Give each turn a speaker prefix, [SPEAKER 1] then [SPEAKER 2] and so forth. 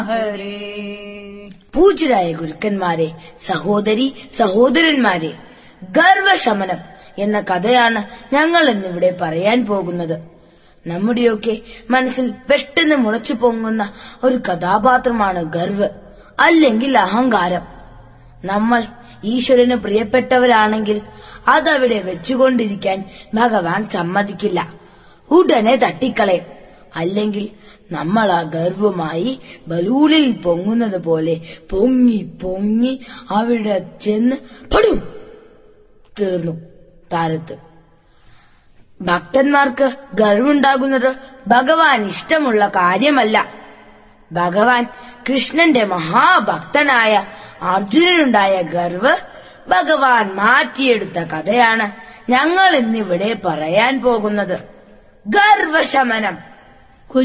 [SPEAKER 1] ഹരേ
[SPEAKER 2] പൂജ്യരായ ഗുരുക്കന്മാരെ സഹോദരി സഹോദരന്മാരെ ഗർവശമനം എന്ന കഥയാണ് ഞങ്ങൾ ഇന്നിവിടെ പറയാൻ പോകുന്നത് നമ്മുടെയൊക്കെ മനസ്സിൽ പെട്ടെന്ന് മുളച്ചു പൊങ്ങുന്ന ഒരു കഥാപാത്രമാണ് ഗർവ് അല്ലെങ്കിൽ അഹങ്കാരം നമ്മൾ ഈശ്വരന് പ്രിയപ്പെട്ടവരാണെങ്കിൽ അതവിടെ വെച്ചുകൊണ്ടിരിക്കാൻ ഭഗവാൻ സമ്മതിക്കില്ല ഉടനെ തട്ടിക്കളയും അല്ലെങ്കിൽ നമ്മൾ ആ ഗർവുമായി ബലൂണിൽ പൊങ്ങുന്നത് പോലെ പൊങ്ങി പൊങ്ങി അവിടെ ചെന്ന് പടും തീർന്നു താരത്ത് ഭക്തന്മാർക്ക് ഗർവുണ്ടാകുന്നത് ഭഗവാൻ ഇഷ്ടമുള്ള കാര്യമല്ല ഭഗവാൻ കൃഷ്ണന്റെ മഹാഭക്തനായ അർജുനനുണ്ടായ ഗർവ് ഭഗവാൻ മാറ്റിയെടുത്ത കഥയാണ് ഞങ്ങൾ ഇന്നിവിടെ പറയാൻ പോകുന്നത് ഗർവശമനം